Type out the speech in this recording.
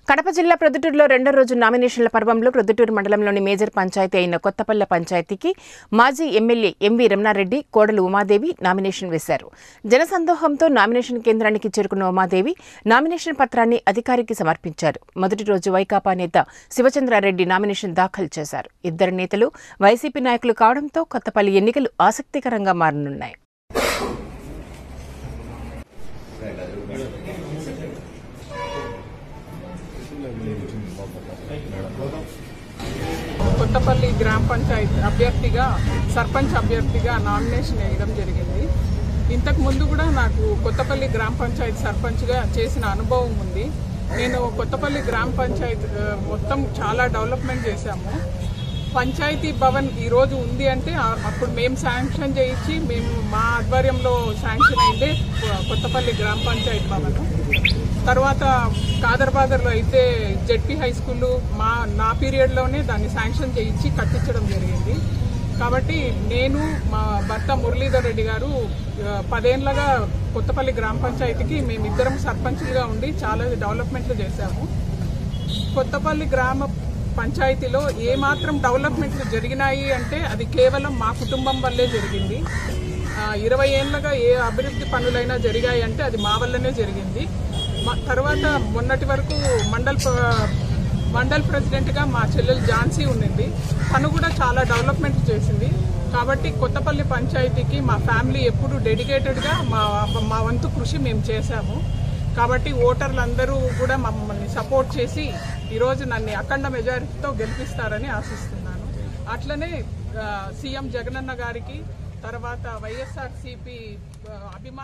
కడప జిల్లా ప్రొద్దుటూరులో రెండో రోజు నామినేషన్ల పర్వంలో ప్రొద్దుటూరు మండలంలోని మేజర్ పంచాయతీ అయిన కొత్తపల్లె పంచాయతీకి మాజీ ఎమ్మెల్యే ఎంవి రమణారెడ్డి కోడలు ఉమాదేవి నామినేషన్ వేశారు జనసందోహంతో నామినేషన్ కేంద్రానికి చేరుకున్న ఉమాదేవి నామినేషన్ పత్రాన్ని అధికారికి సమర్పించారు మొదటి రోజు వైకాపా నేత శివచంద్రారెడ్డి నామినేషన్ దాఖలు చేశారు ఇద్దరు నేతలు వైసీపీ నాయకులు కావడంతో కొత్తపల్లి ఎన్నికలు ఆసక్తికరంగా మారనున్నాయి కొత్తపల్లి గ్రామ పంచాయత్ అభ్యర్థిగా సర్పంచ్ అభ్యర్థిగా నామినేషన్ వేయడం జరిగింది ఇంతకు ముందు కూడా నాకు కొత్తపల్లి గ్రామ పంచాయత్ సర్పంచ్గా చేసిన అనుభవం ఉంది నేను కొత్తపల్లి గ్రామ పంచాయత్ ఆ, మొత్తం చాలా డెవలప్మెంట్ చేశాము పంచాయతీ భవన్ ఈ రోజు ఉంది అంటే ఆ- అప్పుడు మేము శాంక్షన్ చేయించి మేము మా ఆధ్వర్యంలో శాంక్షన్ అయిందే కొ- కొత్తపల్లి గ్రామ పంచాయతీ భవన్ తర్వాత కాదర్బాదర్లో అయితే జెడ్పీ హై స్కూల్ మా నా పీరియడ్లోనే దాన్ని శాంక్షన్ చేయించి కట్టించడం జరిగింది కాబట్టి నేను మా భర్త మురళీధర్ రెడ్డి గారు ఆ, పదేళ్లగా కొత్తపల్లి గ్రామ పంచాయతీకి మేమిద్దరం సర్పంచులుగా ఉండి చాలా డెవలప్మెంట్లు చేశాము కొత్తపల్లి గ్రామ పంచాయతీలో ఏ మాత్రం డెవలప్మెంట్లు జరిగినాయి అంటే అది కేవలం మా కుటుంబం వల్లే జరిగింది ఆ, ఇరవై ఏళ్ళగా ఏ అభివృద్ధి పనులైనా జరిగాయి అంటే అది మా వల్లనే జరిగింది మా తర్వాత మొన్నటి వరకు మండల్ ప- మండల్ ప్రెసిడెంట్గా మా చెల్లెలు ఝాన్సీ ఉండింది తను కూడా చాలా డెవలప్మెంట్ చేసింది కాబట్టి కొత్తపల్లి పంచాయతీకి మా ఫ్యామిలీ ఎప్పుడు డెడికేటెడ్గా మా మా వంతు కృషి మేము చేశాము కాబట్టి ఓటర్లు అందరూ కూడా మమ్మల్ని సపోర్ట్ చేసి ఈరోజు నన్ను అఖండ మెజారిటీతో గెలిపిస్తారని ఆశిస్తున్నాను అట్లనే ఆ, సీఎం జగనన్న గారికి తర్వాత వైఎస్ఆర్సీపీ అభిమాన